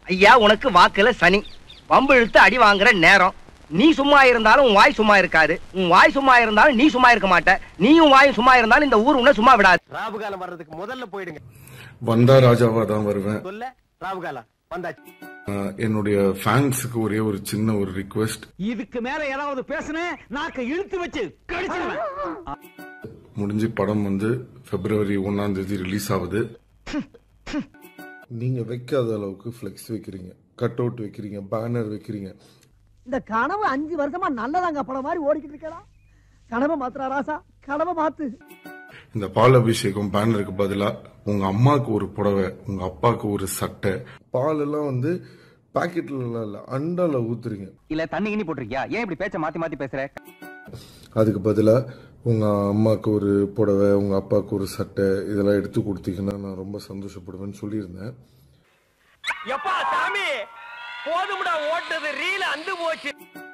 ஐயா உனக்கு வாக்குல சனி வம்பு இழுத்து அடி வாங்குற நேரம் நீ சும்மா இருந்தாலும் உன் வாய் சும்மா இருக்காது உன் வாய் சும்மா இருந்தாலும் நீ சும்மா இருக்க மாட்ட நீயும் வாயும் சும்மா இருந்தாலும் இந்த ஊர் உன்னை சும்மா விடாது ராவுகாலம் வர்றதுக்கு முதல்ல போயிடுங்க வந்தா ராஜாவா தான் வருவேன் சொல்ல ராவுகாலம் வந்தாச்சு ஆஹ் என்னுடைய ஃபேன்ஸுக்கு ஒரே ஒரு சின்ன ஒரு ரிக்வெஸ்ட் இதுக்கு மேல ஏதாவது பேசுனேன் நாக்க இழுத்து வச்சு கடிச்சிருவேன் முடிஞ்சு படம் வந்து பிப்ரவரி ஒன்னாம் தேதி ரிலீஸ் ஆகுது நீங்க வைக்காத அளவுக்கு ஃபிளெக்ஸ் வைக்கிறீங்க கட் அவுட் வைக்கிறீங்க பேனர் வைக்கிறீங்க இந்த கனவு அஞ்சு வருஷமா நல்லதாங்க படம் மாதிரி ஓடிக்கிட்டு இருக்கா கனவை மாத்துறா ராசா கனவை மாத்து இந்த பால் அபிஷேகம் பேனருக்கு பதிலா உங்க அம்மாக்கு ஒரு புடவை உங்க அப்பாவுக்கு ஒரு சட்டை பால் எல்லாம் வந்து பாக்கெட்ல எல்லாம் இல்ல அண்டால ஊத்துறீங்க இல்ல தண்ணி கிண்ணி போட்டிருக்கியா ஏன் இப்படி பேச்ச மாத்தி மாத்தி பேசுற அதுக்கு பதிலா உங்க அம்மாக்கு ஒரு புடவை உங்க அப்பாவுக்கு ஒரு சட்டை இதெல்லாம் எடுத்து கொடுத்தீங்கன்னா நான் ரொம்ப சந்தோஷப்படுவேன்னு சொல்லியிருந்தேன் எப்பா சாமி போதும்டா ஓட்டது ரீல அந்து போச்சு